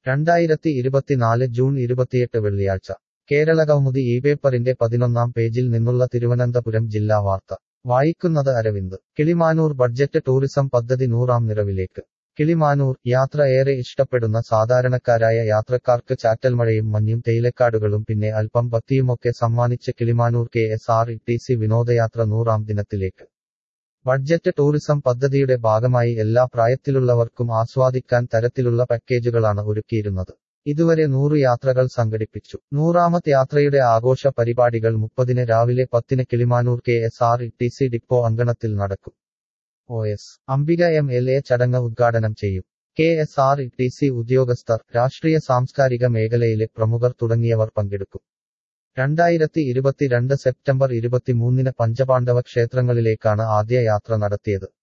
രണ്ടായിരത്തി ഇരുപത്തിനാല് ജൂൺ ഇരുപത്തിയെട്ട് വെള്ളിയാഴ്ച കേരള കൗമുദി ഈ പേപ്പറിന്റെ പതിനൊന്നാം പേജിൽ നിന്നുള്ള തിരുവനന്തപുരം ജില്ലാ വാർത്ത വായിക്കുന്നത് അരവിന്ദ് കിളിമാനൂർ ബഡ്ജറ്റ് ടൂറിസം പദ്ധതി നൂറാം നിറവിലേക്ക് കിളിമാനൂർ യാത്ര ഏറെ ഇഷ്ടപ്പെടുന്ന സാധാരണക്കാരായ യാത്രക്കാർക്ക് ചാറ്റൽമഴയും മഞ്ഞും തേയിലക്കാടുകളും പിന്നെ അല്പം ഭക്തിയുമൊക്കെ സമ്മാനിച്ച് Kilimanoor K S R E T C വിനോദയാത്ര നൂറാം ദിനത്തിലേക്ക് ബഡ്ജറ്റ് ടൂറിസം പദ്ധതിയുടെ ഭാഗമായി എല്ലാ പ്രായത്തിലുള്ളവർക്കും ആസ്വാദിക്കാൻ തരത്തിലുള്ള പാക്കേജുകളാണ് ഒരുക്കിയിരുന്നത് ഇതുവരെ നൂറ് യാത്രകൾ സംഘടിപ്പിച്ചു നൂറാമത് യാത്രയുടെ ആഘോഷ പരിപാടികൾ മുപ്പതിന് രാവിലെ പത്തിന് Kilimanoor K S R E T C depot അങ്കണത്തിൽ നടക്കും O S Ambika M L A ചടങ്ങ് ഉദ്ഘാടനം ചെയ്യും K S R E T C ഉദ്യോഗസ്ഥർ രാഷ്ട്രീയ സാംസ്കാരിക മേഖലയിലെ പ്രമുഖർ തുടങ്ങിയവർ പങ്കെടുക്കും രണ്ടായിരത്തി ഇരുപത്തിരണ്ട് സെപ്റ്റംബർ ഇരുപത്തിമൂന്നിന് പഞ്ചപാണ്ഡവ ക്ഷേത്രങ്ങളിലേക്കാണ് ആദ്യ യാത്ര നടത്തിയത്